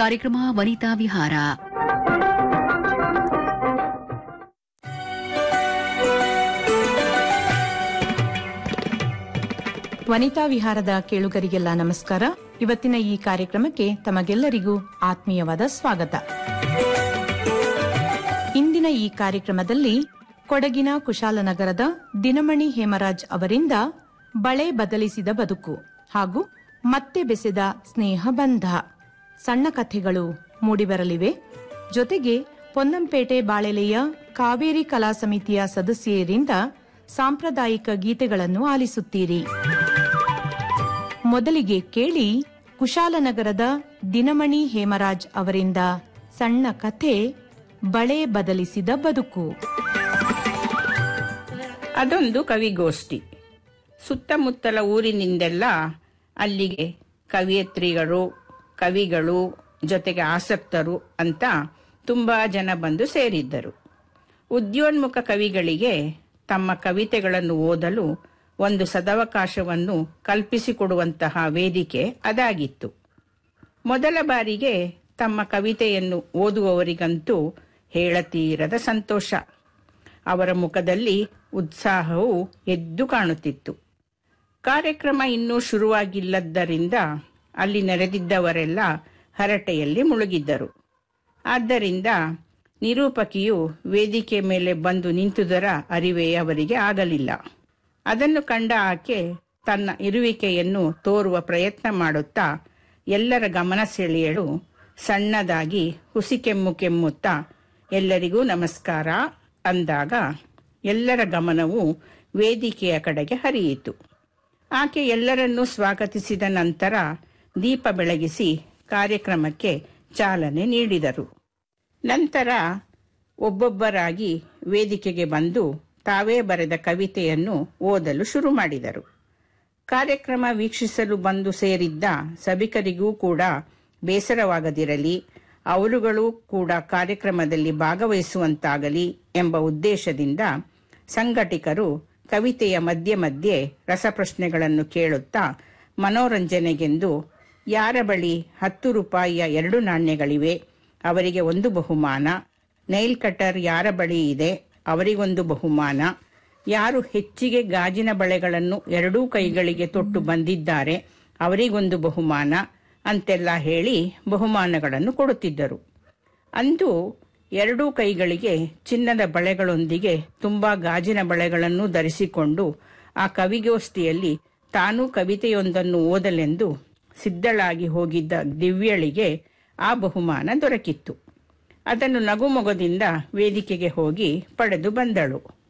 ಕಾರ್ಯಕ್ರಮ ವನಿತಾ ವಿಹಾರ ವನಿತಾ ವಿಹಾರದ ಕೇಳುಗರಿಗೆಲ್ಲ ನಮಸ್ಕಾರ ಇವತ್ತಿನ ಈ ಕಾರ್ಯಕ್ರಮಕ್ಕೆ ತಮಗೆಲ್ಲರಿಗೂ ಆತ್ಮೀಯವಾದ ಸ್ವಾಗತ ಇಂದಿನ ಈ ಕಾರ್ಯಕ್ರಮದಲ್ಲಿ ಕೊಡಗಿನ ಕುಶಾಲನಗರದ ದಿನಮಣಿ ಹೇಮರಾಜ್ ಅವರಿಂದ ಬಳೆ ಬದಲಿಸಿದ ಬದುಕು ಹಾಗೂ ಮತ್ತೆ ಬೆಸೆದ ಸ್ನೇಹ ಬಂಧ ಸಣ್ಣ ಕಥೆಗಳು ಮೂಡಿಬರಲಿವೆ ಜೊತೆಗೆ ಪೊನ್ನಂಪೇಟೆ ಬಾಳೆಲೆಯ ಕಾವೇರಿ ಕಲಾ ಸಮಿತಿಯ ಸದಸ್ಯರಿಂದ ಸಾಂಪ್ರದಾಯಿಕ ಗೀತೆಗಳನ್ನು ಆಲಿಸುತ್ತೀರಿ ಮೊದಲಿಗೆ ಕೇಳಿ ಕುಶಾಲನಗರದ ದಿನಮಣಿ ಹೇಮರಾಜ್ ಅವರಿಂದ ಸಣ್ಣ ಕಥೆ ಬಳೆ ಬದಲಿಸಿದ ಬದುಕು ಅದೊಂದು ಕವಿಗೋಷ್ಠಿ ಸುತ್ತಮುತ್ತಲ ಊರಿನಿಂದೆಲ್ಲ ಅಲ್ಲಿಗೆ ಕವಿಯತ್ರಿಗಳು ಕವಿಗಳು ಜೊತೆಗೆ ಆಸಕ್ತರು ಅಂತ ತುಂಬಾ ಜನ ಬಂದು ಸೇರಿದ್ದರು ಉದ್ಯೋನ್ಮುಖ ಕವಿಗಳಿಗೆ ತಮ್ಮ ಕವಿತೆಗಳನ್ನು ಓದಲು ಒಂದು ಸದವಕಾಶವನ್ನು ಕಲ್ಪಿಸಿಕೊಡುವಂತಹ ವೇದಿಕೆ ಅದಾಗಿತ್ತು ಮೊದಲ ಬಾರಿಗೆ ತಮ್ಮ ಕವಿತೆಯನ್ನು ಓದುವವರಿಗಂತೂ ಹೇಳತೀರದ ಸಂತೋಷ ಅವರ ಮುಖದಲ್ಲಿ ಉತ್ಸಾಹವು ಎದ್ದು ಕಾಣುತ್ತಿತ್ತು ಕಾರ್ಯಕ್ರಮ ಇನ್ನೂ ಶುರುವಾಗಿಲ್ಲದ್ದರಿಂದ ಅಲ್ಲಿ ನೆರೆದಿದ್ದವರೆಲ್ಲ ಹರಟೆಯಲ್ಲಿ ಮುಳುಗಿದ್ದರು ಆದ್ದರಿಂದ ನಿರೂಪಕಿಯು ವೇದಿಕೆ ಮೇಲೆ ಬಂದು ನಿಂತುದರ ಅರಿವೇ ಅವರಿಗೆ ಆಗಲಿಲ್ಲ ಅದನ್ನು ಕಂಡ ಆಕೆ ತನ್ನ ಇರುವಿಕೆಯನ್ನು ತೋರುವ ಪ್ರಯತ್ನ ಮಾಡುತ್ತಾ ಎಲ್ಲರ ಗಮನ ಸೆಳೆಯಲು ಸಣ್ಣದಾಗಿ ಹುಸಿ ಕೆಮ್ಮು ಕೆಮ್ಮುತ್ತಾ ಎಲ್ಲರಿಗೂ ನಮಸ್ಕಾರ ಅಂದಾಗ ಎಲ್ಲರ ಗಮನವು ವೇದಿಕೆಯ ಕಡೆಗೆ ಹರಿಯಿತು ಆಕೆ ಎಲ್ಲರನ್ನೂ ಸ್ವಾಗತಿಸಿದ ನಂತರ ದೀಪ ಬೆಳಗಿಸಿ ಕಾರ್ಯಕ್ರಮಕ್ಕೆ ಚಾಲನೆ ನೀಡಿದರು ನಂತರ ಒಬ್ಬೊಬ್ಬರಾಗಿ ವೇದಿಕೆಗೆ ಬಂದು ತಾವೇ ಬರೆದ ಕವಿತೆಯನ್ನು ಓದಲು ಶುರು ಮಾಡಿದರು ಕಾರ್ಯಕ್ರಮ ವೀಕ್ಷಿಸಲು ಬಂದು ಸೇರಿದ್ದ ಸಭಿಕರಿಗೂ ಕೂಡ ಬೇಸರವಾಗದಿರಲಿ ಅವರುಗಳು ಕೂಡ ಕಾರ್ಯಕ್ರಮದಲ್ಲಿ ಭಾಗವಹಿಸುವಂತಾಗಲಿ ಎಂಬ ಉದ್ದೇಶದಿಂದ ಸಂಘಟಕರು ಕವಿತೆಯ ಮಧ್ಯೆ ಮಧ್ಯೆ ರಸಪ್ರಶ್ನೆಗಳನ್ನು ಕೇಳುತ್ತಾ ಮನೋರಂಜನೆಗೆಂದು ಯಾರ ಬಳಿ ಹತ್ತು ರೂಪಾಯಿಯ ಎರಡು ನಾಣ್ಯಗಳಿವೆ ಅವರಿಗೆ ಒಂದು ಬಹುಮಾನ ನೈಲ್ ಕಟರ್ ಯಾರ ಬಳಿ ಇದೆ ಅವರಿಗೊಂದು ಬಹುಮಾನ ಯಾರು ಹೆಚ್ಚಿಗೆ ಗಾಜಿನ ಬಳೆಗಳನ್ನು ಎರಡೂ ಕೈಗಳಿಗೆ ತೊಟ್ಟು ಬಂದಿದ್ದಾರೆ ಅವರಿಗೊಂದು ಬಹುಮಾನ ಅಂತೆಲ್ಲ ಹೇಳಿ ಬಹುಮಾನಗಳನ್ನು ಕೊಡುತ್ತಿದ್ದರು ಅಂದು ಎರಡೂ ಕೈಗಳಿಗೆ ಚಿನ್ನದ ಬಳೆಗಳೊಂದಿಗೆ ತುಂಬಾ ಗಾಜಿನ ಬಳೆಗಳನ್ನು ಧರಿಸಿಕೊಂಡು ಆ ಕವಿಗೋಷ್ಠಿಯಲ್ಲಿ ತಾನೂ ಕವಿತೆಯೊಂದನ್ನು ಓದಲೆಂದು ಸಿದ್ಧಳಾಗಿ ಹೋಗಿದ್ದ ದಿವ್ಯಳಿಗೆ ಆ ಬಹುಮಾನ ದೊರಕಿತ್ತು ಅದನ್ನು ನಗುಮೊಗದಿಂದ ವೇದಿಕೆಗೆ ಹೋಗಿ ಪಡೆದು ಬಂದಳು